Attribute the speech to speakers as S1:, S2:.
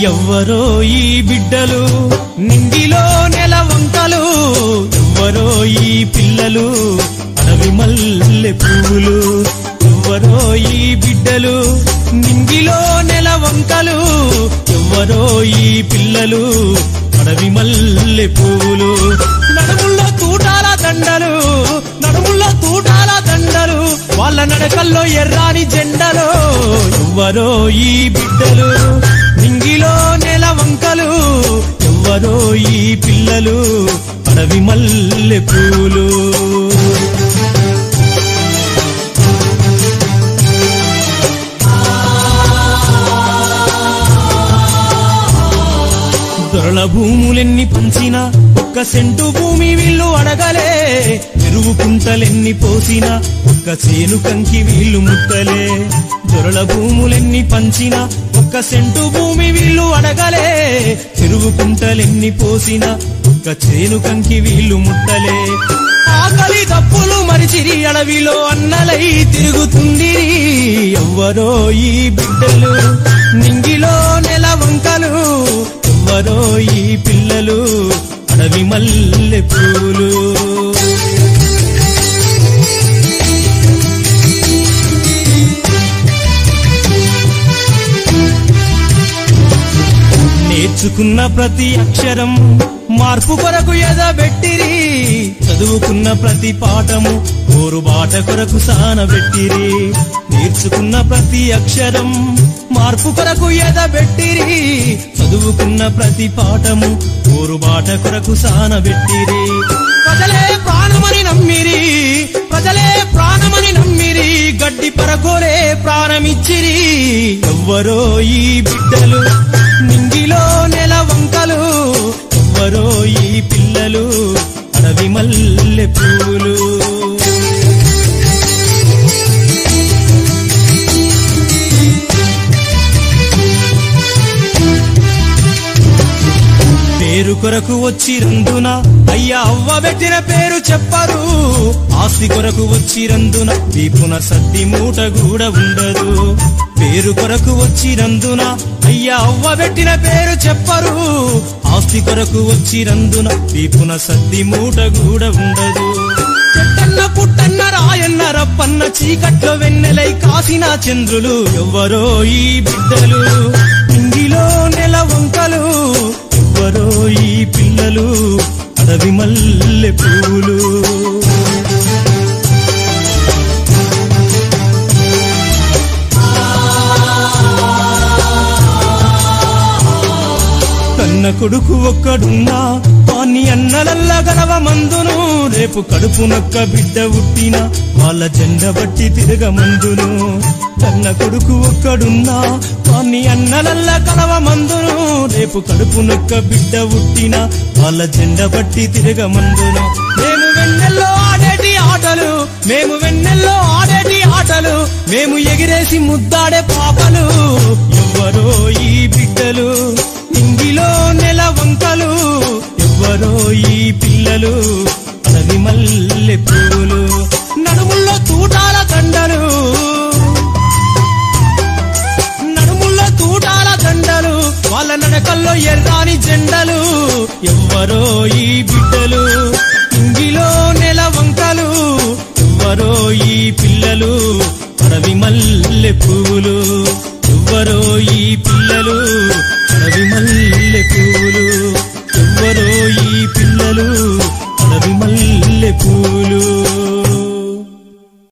S1: ఎవ్వరో ఈ బిడ్డలు నింగిలో నెల వంకలు ఎవ్వరో ఈ పిల్లలు అడవి మల్లె పువ్వులు ఎవ్వరో ఈ బిడ్డలు నింగిలో నెల వంకలు ఎవ్వరో ఈ పిల్లలు అడవి మల్లె పువ్వులు నడుముల్లో తూటాల దండలు నడుముల్లో తూటాల దండలు వాళ్ళ నడకల్లో ఎర్రాని జెండలు ఎవ్వరో ఈ బిడ్డలు నింగిలో నెల వంకలు ఎవ్వరో ఈ పిల్లలు అడవి మల్లె పూలు దొరల భూములెన్ని పంచినా ఒక్క సెంటు భూమి వీళ్ళు అడగలే చెరువు కుంటలెన్ని పోసినా ఒక్క చేను కంకి వీళ్ళు ముట్టలే దొరల భూములెన్ని పంచినా ఒక్క సెంటు భూమి వీళ్ళు అడగలే చెరువు కుంటలెన్ని పోసినా ఒక్క చేను కంకి వీళ్ళు ముట్టలే ఆకలి దప్పులు మరిచిరి అడవిలో అన్నలై తిరుగుతుంది ఎవ్వరో ఈ బిడ్డలు నింగిలో నెల వంకలు ఎవ్వరో ఈ పిల్లలు అడవి మల్లె పూలు నేర్చుకున్న ప్రతి అక్షరం మార్పు కొరకు ఎదబెట్టిరి చదువుకున్న ప్రతి పాఠము ఓరు బాట కొరకు సానబెట్టిరి నేర్చుకున్న ప్రతి అక్షరం మార్పు కొరకు ఎదబెట్టిరి చదువుకున్న ప్రతి పాఠము ఓరు బాట కొరకు సానబెట్టిరి ప్రజలే ప్రాణమని నమ్మిరి ప్రజలే ప్రాణమని నమ్మిరి గడ్డి పరకోలే ప్రాణమిచ్చిరి ఎవ్వరో ఈ బిడ్డలు నింగిలో నెల వంకలు ఎవ్వరో ఈ పిల్లలు అడవి మల్లె పూలు పేరు కొరకు వచ్చిరందున అయ్యా అవ్వ పెట్టిన పేరు చెప్పరు ఆస్తి కొరకు వచ్చిరందున వీపున సద్ది మూట కూడా ఉండదు పేరు కొరకు వచ్చిరందున అయ్యా అవ్వ పెట్టిన పేరు చెప్పరు ఆస్తి కొరకు వచ్చిరందున వీపున సద్ది మూట కూడా ఉండదు చెట్టన్న పుట్టన్న రాయన్న రప్పన్న చీకట్లో వెన్నెలై కాసిన చంద్రులు ఎవ్వరో ఈ బిడ్డలు ఇంగిలో నెల వంకలు ఎవ్వరో ఈ పిల్లలు అడవి మల్లె పూలు కన్న కొడుకు ఒక్కడున్నా వాణ్ణి అన్నలల్ల గలవ మందును రేపు కడుపు నొక్క బిడ్డ ఉట్టిన వాళ్ళ జెండ బట్టి తిరగమందును కన్న కొడుకు ఒక్కడున్నా వాణ్ణి అన్నలల్ల కలవ మందును రేపు కడుపు నొక్క బిడ్డ ఉట్టిన వాళ్ళ జెండ బట్టి తిరగమందును మేము వెన్నెల్లో ఆడేటి ఆటలు మేము వెన్నెల్లో ఆడేటి ఆటలు మేము ఎగిరేసి ముద్దాడే పాపలు ఎవ్వరో ఈ బిడ్డలు ఇంగిలో నెల వంకలు ఎవ్వరో ఈ పిల్లలు అడవి మల్లె పూలు నడుముల్లో తూటాల దండలు నడుముల్లో తూటాల దండలు వాళ్ళ నడకల్లో ఎర్రాని జెండలు ఎవ్వరో ఈ బిడ్డలు ఇంగిలో నెల వంకలు ఎవ్వరో ఈ పిల్లలు అడవి మల్లె పూలు ఎవ్వరో ఈ పిల్లలు